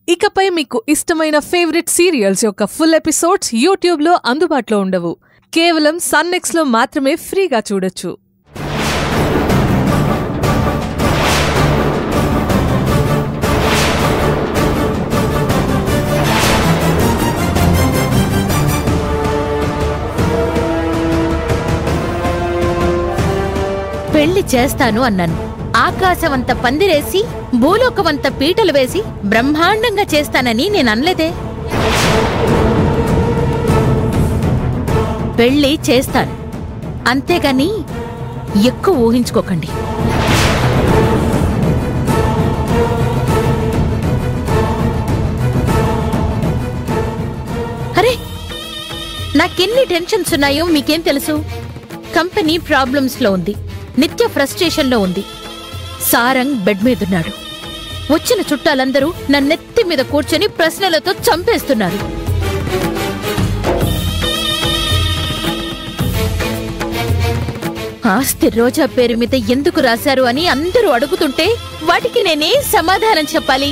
ఇకపై మీకు ఇష్టమైన ఫేవరెట్ సీరియల్స్ యొక్క ఫుల్ ఎపిసోడ్స్ యూట్యూబ్లో అందుబాటులో ఉండవు కేవలం సన్నెక్స్లో మాత్రమే ఫ్రీగా చూడొచ్చు పెళ్లి చేస్తాను అన్నాను ఆకాశమంత పందిరేసి భూలోకమంత పీటలు వేసి బ్రహ్మాండంగా చేస్తానని నేను అనలేదే పెళ్లి చేస్తాను అంతేగాని ఎక్కువ ఊహించుకోకండి అరే నాకెన్ని టెన్షన్స్ ఉన్నాయో మీకేం తెలుసు కంపెనీ ప్రాబ్లమ్స్ లో ఉంది నిత్య ఫ్రస్ట్రేషన్ లో ఉంది సారంగ్ బెడ్ మీదున్నాడు వచ్చిన చుట్టాలందరూ నా నెత్తి మీద కూర్చొని ప్రశ్నలతో చంపేస్తున్నారు ఆస్తి రోజా పేరు మీద ఎందుకు రాశారు అని అందరూ అడుగుతుంటే వాటికి నేనే సమాధానం చెప్పాలి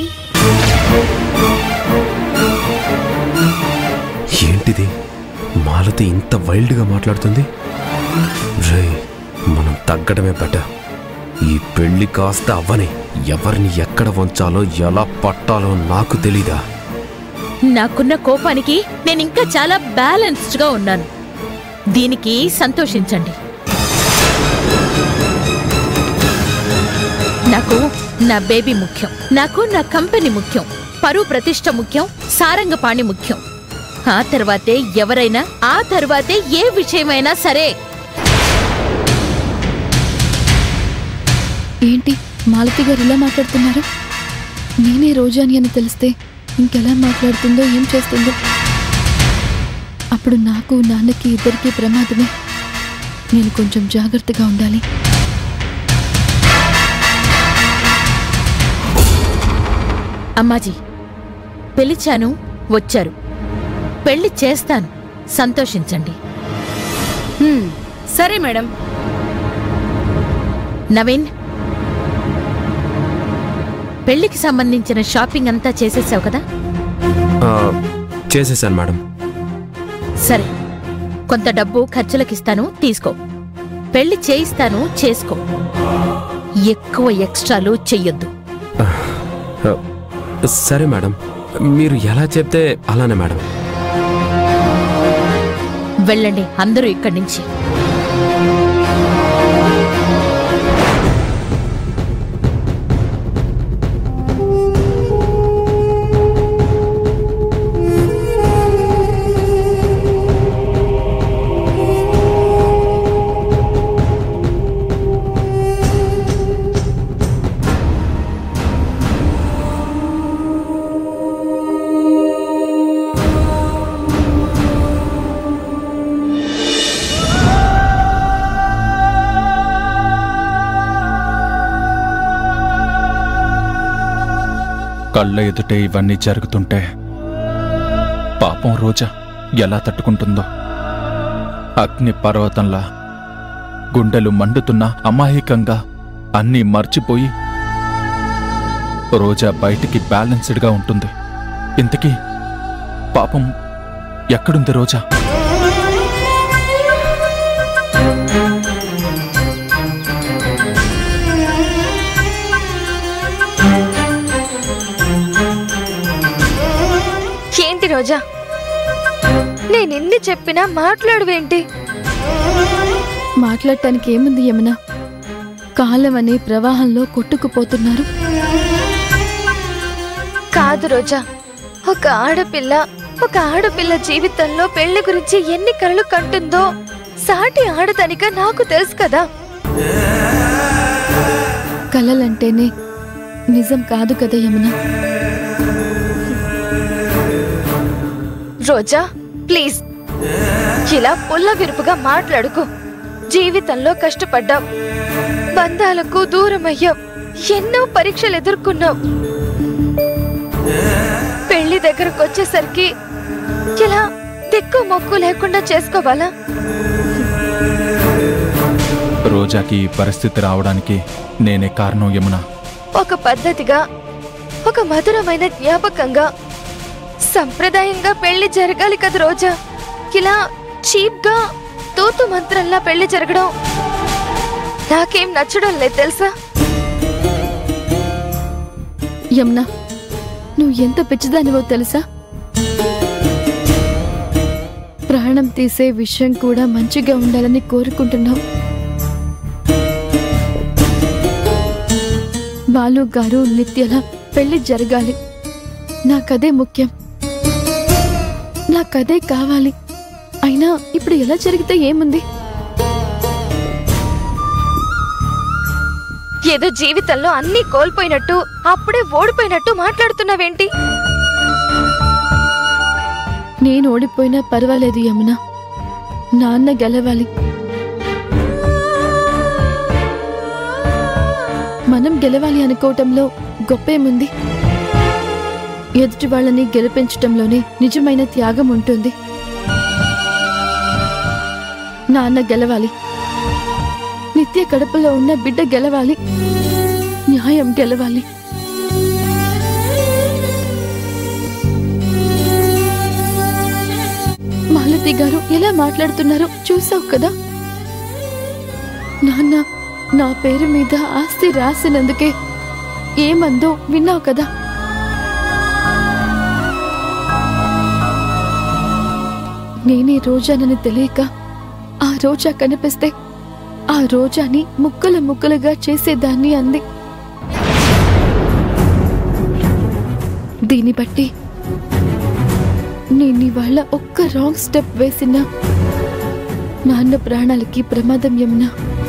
ఏంటిది మాలతి ఇంత వైల్డ్గా మాట్లాడుతుంది రే మనం తగ్గడమే బెటర్ ఈ పెళ్లి కాస్త అవ్వని ఎవరిని ఎక్కడ వంచాలో ఎలా పట్టాలో నాకు తెలీదా నాకున్న కోపానికి నేను ఇంకా చాలా బ్యాలెన్స్డ్ గా ఉన్నాను దీనికి సంతోషించండి నాకు నా బేబీ ముఖ్యం నాకు నా కంపెనీ ముఖ్యం పరువు ప్రతిష్ట ముఖ్యం సారంగపాణి ముఖ్యం ఆ తర్వాతే ఎవరైనా ఆ తర్వాతే ఏ విషయమైనా సరే ఏంటి మాలతి గారు ఇలా మాట్లాడుతున్నారు నేనే రోజాని అని తెలిస్తే ఇంకెలా మాట్లాడుతుందో ఏం చేస్తుందో అప్పుడు నాకు నాన్నకి ఇద్దరికీ ప్రమాదమే నేను కొంచెం జాగ్రత్తగా ఉండాలి అమ్మాజీ పిలిచాను వచ్చారు పెళ్లి చేస్తాను సంతోషించండి హ్మ్, సరే మేడం నవీన్ పెళ్లికి సంబంధించిన షాపింగ్ అంతా చేసేసావు కదా ఆ, చేసేసాను మేడం సరే కొంత డబ్బు ఖర్చులకిస్తాను తీసుకో పెళ్లి చేయిస్తాను చేసుకో ఎక్కువ ఎక్స్ట్రాలు చెయ్యొద్దు ఆ, సరే మేడం మీరు ఎలా చెప్తే అలానే మేడం వెళ్ళండి అందరూ ఇక్కడి నుంచి కళ్ళ ఎదుటే ఇవన్నీ జరుగుతుంటే పాపం రోజా ఎలా తట్టుకుంటుందో అగ్ని పర్వతంలా గుండెలు మండుతున్న అమాయకంగా అన్నీ మర్చిపోయి రోజా బయటికి బ్యాలెన్స్డ్గా ఉంటుంది ఇంతకీ పాపం ఎక్కడుంది రోజా ఏంటి రోజా నేనెన్ని చెప్పినా మాట్లాడువేంటి మాట్లాడటానికి ఏముంది యమున కాలం అనే ప్రవాహంలో కొట్టుకుపోతున్నారు కాదు రోజా ఒక ఆడపిల్ల ఒక ఆడపిల్ల జీవితంలో పెళ్లి గురించి ఎన్ని కలలు కంటుందో సాటి ఆడదనిక నాకు తెలుసు కదా కలలంటేనే నిజం కాదు కదా యమున రోజా ప్లీజ్ ఇలా పుల్ల విరుపుగా మాట్లాడుకో జీవితంలో కష్టపడ్డావు బంధాలకు దూరమయ్యావు ఎన్నో పరీక్షలు ఎదుర్కొన్నావు పెళ్లి దగ్గరకు వచ్చేసరికి ఇలా దిక్కు మొక్కు లేకుండా చేసుకోవాలా రోజాకి ఈ పరిస్థితి రావడానికి నేనే కారణం యమున ఒక పద్ధతిగా ఒక మధురమైన జ్ఞాపకంగా సంప్రదాయంగా పెళ్లి జరగాలి కదా రోజా ఇలా చీప్ గా తూతు మంత్రంలా పెళ్లి జరగడం నాకేం నచ్చడం లేదు తెలుసా యమున నువ్వు ఎంత పిచ్చిదానివో తెలుసా ప్రాణం తీసే విషయం కూడా మంచిగా ఉండాలని కోరుకుంటున్నావు బాలు గారు నిత్యల పెళ్లి జరగాలి నాకదే ముఖ్యం నాకదే కావాలి అయినా ఇప్పుడు ఎలా జరిగితే ఏముంది ఏదో జీవితంలో అన్ని కోల్పోయినట్టు అప్పుడే ఓడిపోయినట్టు మాట్లాడుతున్నావేంటి నేను ఓడిపోయినా పర్వాలేదు యమున నాన్న గెలవాలి మనం గెలవాలి అనుకోవటంలో గొప్పేముంది ఎదుటి వాళ్ళని గెలిపించటంలోనే నిజమైన త్యాగం ఉంటుంది నాన్న గెలవాలి నిత్య కడుపులో ఉన్న బిడ్డ గెలవాలి న్యాయం గెలవాలి మాలతి గారు ఎలా మాట్లాడుతున్నారో చూసావు కదా నాన్న నా పేరు మీద ఆస్తి రాసినందుకే ఏమందో విన్నావు కదా నేనే రోజానని తెలియక ఆ రోజా కనిపిస్తే ఆ రోజాని ముక్కలు ముక్కలుగా చేసేదాన్ని అంది దీన్ని బట్టి నేను ఇవాళ ఒక్క రాంగ్ స్టెప్ వేసినా నాన్న ప్రాణాలకి ప్రమాదం యమునా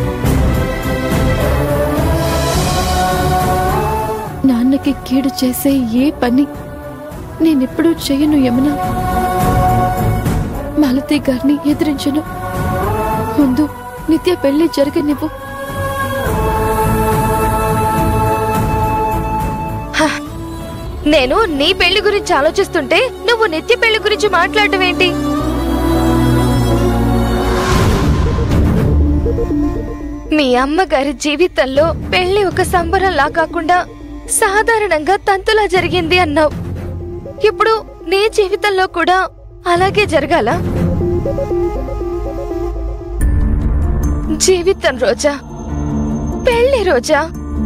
నాన్నకి కీడు చేసే ఏ పని నేనెప్పుడూ చేయను యమునా మాలతి గారిని ఎదిరించను ముందు నిత్య పెళ్లి జరగనివ్వు నేను నీ పెళ్లి గురించి ఆలోచిస్తుంటే నువ్వు నిత్య పెళ్లి గురించి మాట్లాడటం ఏంటి మీ అమ్మగారి జీవితంలో పెళ్లి ఒక సంబరంలా కాకుండా సాధారణంగా తంతులా జరిగింది అన్నావు ఇప్పుడు నీ జీవితంలో కూడా అలాగే జరగాల జీవితం రోజా పెళ్లి రోజా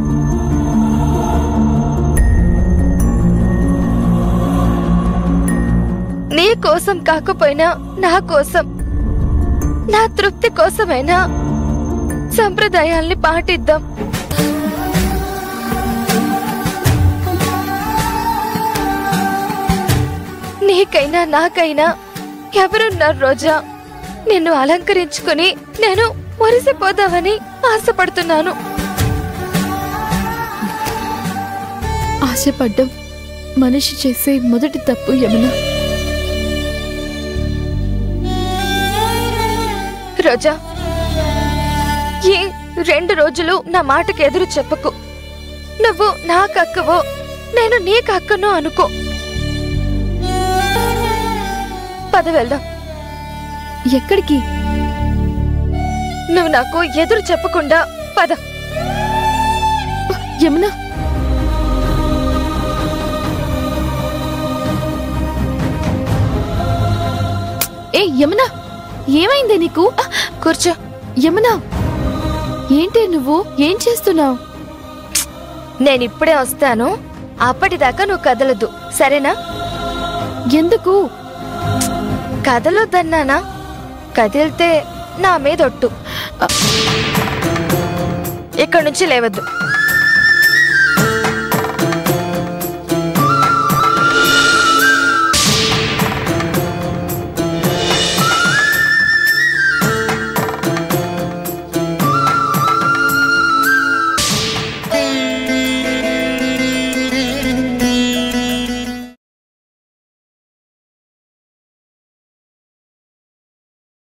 నీ కోసం కాకపోయినా నా కోసం నా తృప్తి కోసమైనా సంప్రదాయాల్ని పాటిద్దాం నీకైనా నాకైనా ఎవరున్నారు రోజా నిన్ను అలంకరించుకుని నేను మురిసిపోదామని ఆశపడుతున్నాను ఆశపడ్డం మనిషి చేసే మొదటి తప్పు యమున రోజా ఈ రెండు రోజులు నా మాటకి ఎదురు చెప్పకు నువ్వు నాకు అక్కవో నేను నీకు అక్కనో అనుకో పద వెళ్దాం ఎక్కడికి నువ్వు నాకు ఎదురు చెప్పకుండా పద యమున ఏ యమున ఏమైంది నీకు ఆ, కూర్చో యమున ఏంటి నువ్వు ఏం చేస్తున్నావు నేనిప్పుడే వస్తాను అప్పటిదాకా నువ్వు కదలదు సరేనా ఎందుకు కదలొద్దన్నానా కదిలితే నా మీదొట్టు ఇక్కడి నుంచి లేవద్దు